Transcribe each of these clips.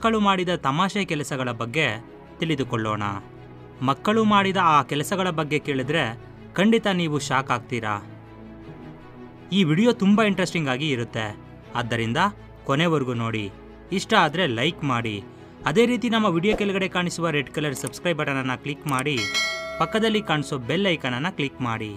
ಮಕ್ಕಳು ಮಾಡಿದ ತಮಾಷೆ ಕೆಲಸಗಳ ಬಗ್ಗೆ ತಿಳಿದುಕೊಳ್ಳೋಣ ಮಕ್ಕಳು ಮಾಡಿದ ಆ ಕೆಲಸಗಳ ಬಗ್ಗೆ ಕೇಳಿದ್ರೆ ಖಂಡಿತ ನೀವು ಶಾಕ್ ಆಗ್ತೀರಾ ಈ ವಿಡಿಯೋ ತುಂಬ ಇಂಟ್ರೆಸ್ಟಿಂಗ್ ಆಗಿ ಇರುತ್ತೆ ಆದ್ದರಿಂದ ಕೊನೆವರೆಗೂ ನೋಡಿ ಇಷ್ಟ ಆದರೆ ಲೈಕ್ ಮಾಡಿ ಅದೇ ರೀತಿ ನಮ್ಮ ವಿಡಿಯೋ ಕೆಳಗಡೆ ಕಾಣಿಸುವ ರೆಡ್ ಕಲರ್ ಸಬ್ಸ್ಕ್ರೈಬ್ ಬಟನನ್ನು ಕ್ಲಿಕ್ ಮಾಡಿ ಪಕ್ಕದಲ್ಲಿ ಕಾಣಿಸೋ ಬೆಲ್ ಐಕನನ್ನು ಕ್ಲಿಕ್ ಮಾಡಿ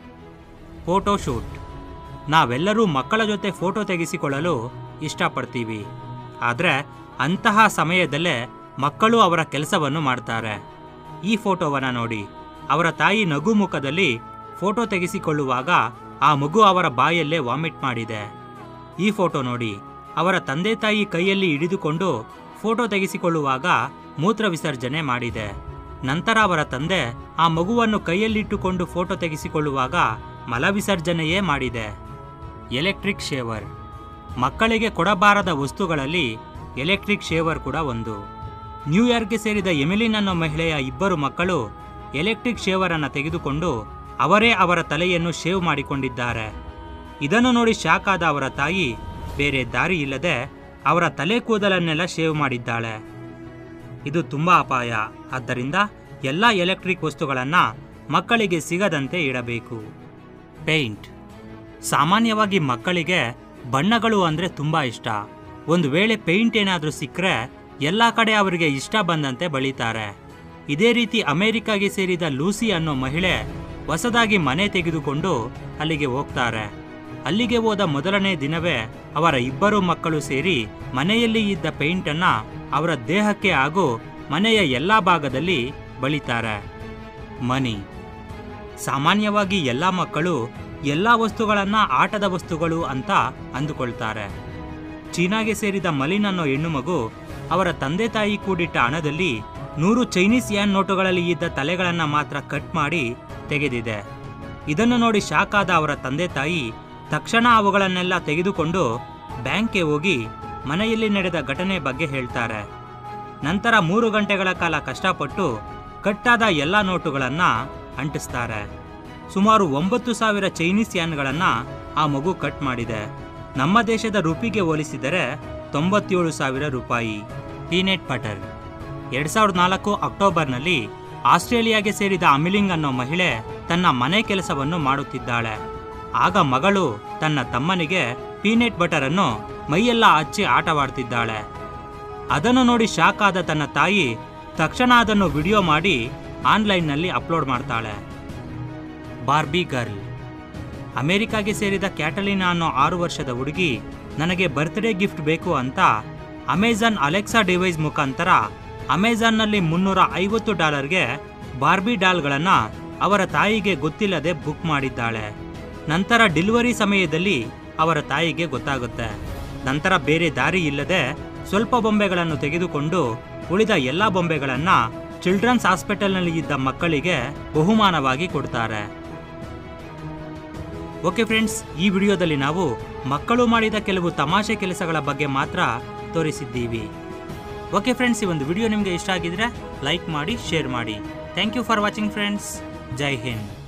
ಫೋಟೋ ಶೂಟ್ ನಾವೆಲ್ಲರೂ ಮಕ್ಕಳ ಜೊತೆ ಫೋಟೋ ತೆಗೆಸಿಕೊಳ್ಳಲು ಇಷ್ಟಪಡ್ತೀವಿ ಆದರೆ ಅಂತಹ ಸಮಯದಲ್ಲೇ ಮಕ್ಕಳು ಅವರ ಕೆಲಸವನ್ನು ಮಾಡ್ತಾರೆ ಈ ಫೋಟೋವನ್ನು ನೋಡಿ ಅವರ ತಾಯಿ ನಗು ಮುಖದಲ್ಲಿ ಫೋಟೋ ತೆಗೆಸಿಕೊಳ್ಳುವಾಗ ಆ ಮಗು ಅವರ ಬಾಯಲ್ಲೇ ವಾಮಿಟ್ ಮಾಡಿದೆ ಈ ಫೋಟೋ ನೋಡಿ ಅವರ ತಂದೆ ತಾಯಿ ಕೈಯಲ್ಲಿ ಹಿಡಿದುಕೊಂಡು ಫೋಟೋ ತೆಗೆಸಿಕೊಳ್ಳುವಾಗ ಮೂತ್ರ ವಿಸರ್ಜನೆ ಮಾಡಿದೆ ನಂತರ ಅವರ ತಂದೆ ಆ ಮಗುವನ್ನು ಕೈಯಲ್ಲಿಟ್ಟುಕೊಂಡು ಫೋಟೋ ತೆಗೆಸಿಕೊಳ್ಳುವಾಗ ಮಲ ವಿಸರ್ಜನೆಯೇ ಮಾಡಿದೆ ಎಲೆಕ್ಟ್ರಿಕ್ ಶೇವರ್ ಮಕ್ಕಳಿಗೆ ಕೊಡಬಾರದ ವಸ್ತುಗಳಲ್ಲಿ ಎಲೆಕ್ಟ್ರಿಕ್ ಶೇವರ್ ಕೂಡ ಒಂದು ನ್ಯೂಯಾರ್ಕ್ಗೆ ಸೇರಿದ ಎಮಿಲಿನ್ ಅನ್ನೋ ಮಹಿಳೆಯ ಇಬ್ಬರು ಮಕ್ಕಳು ಎಲೆಕ್ಟ್ರಿಕ್ ಶೇವರ್ ಅನ್ನು ತೆಗೆದುಕೊಂಡು ಅವರೇ ಅವರ ತಲೆಯನ್ನು ಶೇವ್ ಮಾಡಿಕೊಂಡಿದ್ದಾರೆ ಇದನ್ನು ನೋಡಿ ಶಾಕ್ ಆದ ಅವರ ತಾಯಿ ಬೇರೆ ದಾರಿ ಇಲ್ಲದೆ ಅವರ ತಲೆ ಕೂದಲನ್ನೆಲ್ಲ ಶೇವ್ ಮಾಡಿದ್ದಾಳೆ ಇದು ತುಂಬ ಅಪಾಯ ಆದ್ದರಿಂದ ಎಲ್ಲ ಎಲೆಕ್ಟ್ರಿಕ್ ವಸ್ತುಗಳನ್ನು ಮಕ್ಕಳಿಗೆ ಸಿಗದಂತೆ ಇಡಬೇಕು ಪೇಂಟ್ ಸಾಮಾನ್ಯವಾಗಿ ಮಕ್ಕಳಿಗೆ ಬಣ್ಣಗಳು ಅಂದರೆ ತುಂಬ ಇಷ್ಟ ಒಂದು ವೇಳೆ ಪೇಂಟ್ ಏನಾದರೂ ಸಿಕ್ಕರೆ ಎಲ್ಲ ಕಡೆ ಅವರಿಗೆ ಇಷ್ಟ ಬಂದಂತೆ ಬಳಿತಾರೆ ಇದೇ ರೀತಿ ಅಮೆರಿಕಾಗೆ ಸೇರಿದ ಲೂಸಿ ಅನ್ನೋ ಮಹಿಳೆ ಹೊಸದಾಗಿ ಮನೆ ತೆಗೆದುಕೊಂಡು ಅಲ್ಲಿಗೆ ಹೋಗ್ತಾರೆ ಅಲ್ಲಿಗೆ ಹೋದ ಮೊದಲನೇ ದಿನವೇ ಅವರ ಇಬ್ಬರು ಮಕ್ಕಳು ಸೇರಿ ಮನೆಯಲ್ಲಿ ಇದ್ದ ಪೇಂಟನ್ನು ಅವರ ದೇಹಕ್ಕೆ ಹಾಗೂ ಮನೆಯ ಎಲ್ಲ ಭಾಗದಲ್ಲಿ ಬಳಿತಾರೆ ಮನಿ ಸಾಮಾನ್ಯವಾಗಿ ಎಲ್ಲ ಮಕ್ಕಳು ಎಲ್ಲ ವಸ್ತುಗಳನ್ನ ಆಟದ ವಸ್ತುಗಳು ಅಂತ ಅಂದುಕೊಳ್ತಾರೆ ಚೀನಾಗೆ ಸೇರಿದ ಮಲಿನ್ ಅನ್ನೋ ಹೆಣ್ಣು ಮಗು ಅವರ ತಂದೆ ತಾಯಿ ಕೂಡಿಟ್ಟ ಹಣದಲ್ಲಿ ನೂರು ಚೈನೀಸ್ ಯಾನ್ ನೋಟುಗಳಲ್ಲಿ ಇದ್ದ ತಲೆಗಳನ್ನ ಮಾತ್ರ ಕಟ್ ಮಾಡಿ ತೆಗೆದಿದೆ ಇದನ್ನು ನೋಡಿ ಶಾಕ್ ಆದ ಅವರ ತಂದೆ ತಾಯಿ ತಕ್ಷಣ ಅವುಗಳನ್ನೆಲ್ಲ ತೆಗೆದುಕೊಂಡು ಬ್ಯಾಂಕ್ಗೆ ಹೋಗಿ ಮನೆಯಲ್ಲಿ ನಡೆದ ಘಟನೆ ಬಗ್ಗೆ ಹೇಳ್ತಾರೆ ನಂತರ ಮೂರು ಗಂಟೆಗಳ ಕಾಲ ಕಷ್ಟಪಟ್ಟು ಕಟ್ಟಾದ ಎಲ್ಲ ನೋಟುಗಳನ್ನು ಅಂಟಿಸ್ತಾರೆ ಸುಮಾರು ಒಂಬತ್ತು ಸಾವಿರ ಚೈನೀಸ್ ಯಾನ್ಗಳನ್ನು ಆ ಮಗು ಕಟ್ ಮಾಡಿದೆ ನಮ್ಮ ದೇಶದ ರುಪಿಗೆ ಹೋಲಿಸಿದರೆ ತೊಂಬತ್ತೇಳು ಸಾವಿರ ರೂಪಾಯಿ ಪೀನೆಟ್ ಬಟರ್ ಎರಡ್ ಸಾವಿರದ ನಾಲ್ಕು ಅಕ್ಟೋಬರ್ನಲ್ಲಿ ಆಸ್ಟ್ರೇಲಿಯಾಗೆ ಸೇರಿದ ಅಮಿಲಿಂಗ್ ಅನ್ನೋ ಮಹಿಳೆ ತನ್ನ ಮನೆ ಕೆಲಸವನ್ನು ಮಾಡುತ್ತಿದ್ದಾಳೆ ಆಗ ಮಗಳು ತನ್ನ ತಮ್ಮನಿಗೆ ಪೀನೆಟ್ ಬಟರ್ ಅನ್ನು ಮೈಯೆಲ್ಲ ಹಚ್ಚಿ ಆಟವಾಡ್ತಿದ್ದಾಳೆ ಅದನ್ನು ನೋಡಿ ಶಾಕ್ ಆದ ತನ್ನ ತಾಯಿ ತಕ್ಷಣ ಅದನ್ನು ವಿಡಿಯೋ ಮಾಡಿ ಆನ್ಲೈನ್ನಲ್ಲಿ ಅಪ್ಲೋಡ್ ಮಾಡ್ತಾಳೆ ಬಾರ್ಬಿ ಗರ್ಲ್ ಅಮೆರಿಕಾಗೆ ಸೇರಿದ ಕ್ಯಾಟಲಿನಾ ಅನ್ನೋ ಆರು ವರ್ಷದ ಹುಡುಗಿ ನನಗೆ ಬರ್ತ್ಡೇ ಗಿಫ್ಟ್ ಬೇಕು ಅಂತ ಅಮೆಜಾನ್ ಅಲೆಕ್ಸಾ ಡಿವೈಸ್ ಮುಖಾಂತರ ಅಮೆಜಾನ್ನಲ್ಲಿ ಮುನ್ನೂರ ಐವತ್ತು ಡಾಲರ್ಗೆ ಬಾರ್ಬಿ ಡಾಲ್ಗಳನ್ನು ಅವರ ತಾಯಿಗೆ ಗೊತ್ತಿಲ್ಲದೆ ಬುಕ್ ಮಾಡಿದ್ದಾಳೆ ನಂತರ ಡೆಲಿವರಿ ಸಮಯದಲ್ಲಿ ಅವರ ತಾಯಿಗೆ ಗೊತ್ತಾಗುತ್ತೆ ನಂತರ ಬೇರೆ ದಾರಿ ಇಲ್ಲದೆ ಸ್ವಲ್ಪ ಬೊಂಬೆಗಳನ್ನು ತೆಗೆದುಕೊಂಡು ಉಳಿದ ಎಲ್ಲ ಬೊಂಬೆಗಳನ್ನು ಚಿಲ್ಡ್ರನ್ಸ್ ಹಾಸ್ಪಿಟಲ್ನಲ್ಲಿ ಇದ್ದ ಮಕ್ಕಳಿಗೆ ಬಹುಮಾನವಾಗಿ ಕೊಡ್ತಾರೆ ಓಕೆ ಫ್ರೆಂಡ್ಸ್ ಈ ವಿಡಿಯೋದಲ್ಲಿ ನಾವು ಮಕ್ಕಳು ಮಾಡಿದ ಕೆಲವು ತಮಾಷೆ ಕೆಲಸಗಳ ಬಗ್ಗೆ ಮಾತ್ರ ತೋರಿಸಿದ್ದೀವಿ ಓಕೆ ಫ್ರೆಂಡ್ಸ್ ಈ ಒಂದು ವಿಡಿಯೋ ನಿಮಗೆ ಇಷ್ಟ ಆಗಿದ್ರೆ ಲೈಕ್ ಮಾಡಿ ಶೇರ್ ಮಾಡಿ thank you for watching friends Jai Hind